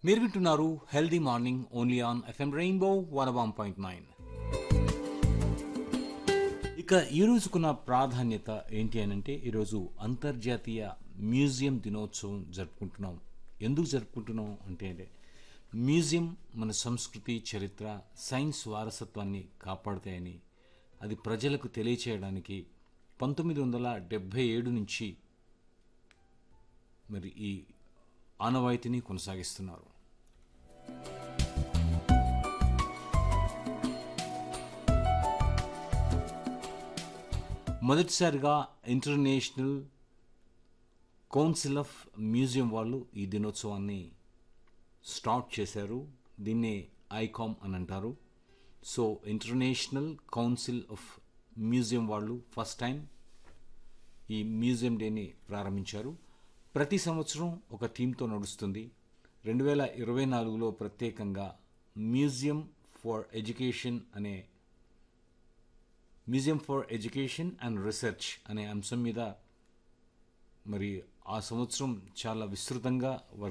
మీరు వింటున్నారు healthy morning only on FM rainbow one one point nine ఇక ఈ రోజుకున్న ప్రాధాన్యత ఏంటి అని అంటే ఈరోజు అంతర్జాతీయ మ్యూజియం దినోత్సవం జరుపుకుంటున్నాం ఎందుకు జరుపుకుంటున్నాం అంటే అంటే మ్యూజియం మన సంస్కృతి చరిత్ర సైన్స్ వారసత్వాన్ని కాపాడుతాయని అది ప్రజలకు తెలియచేయడానికి పంతొమ్మిది వందల డెబ్భై ఏడు నుంచి మరి ఈ ఆనవాయితీని కొనసాగిస్తున్నారు మొదటిసారిగా ఇంటర్నేషనల్ కౌన్సిల్ ఆఫ్ మ్యూజియం వాళ్ళు ఈ దినోత్సవాన్ని స్టార్ట్ చేశారు దీన్నే ఐకామ్ అని అంటారు so international council of museum వాళ్ళు ఫస్ట్ టైం ఈ మ్యూజియం డేని ప్రారంభించారు ప్రతి సంవత్సరం ఒక థీమ్తో నడుస్తుంది రెండు వేల ఇరవై నాలుగులో ప్రత్యేకంగా మ్యూజియం ఫర్ ఎడ్యుకేషన్ అనే museum for education and research అనే అంశం మీద మరి ఆ సంవత్సరం చాలా విస్తృతంగా వర్క్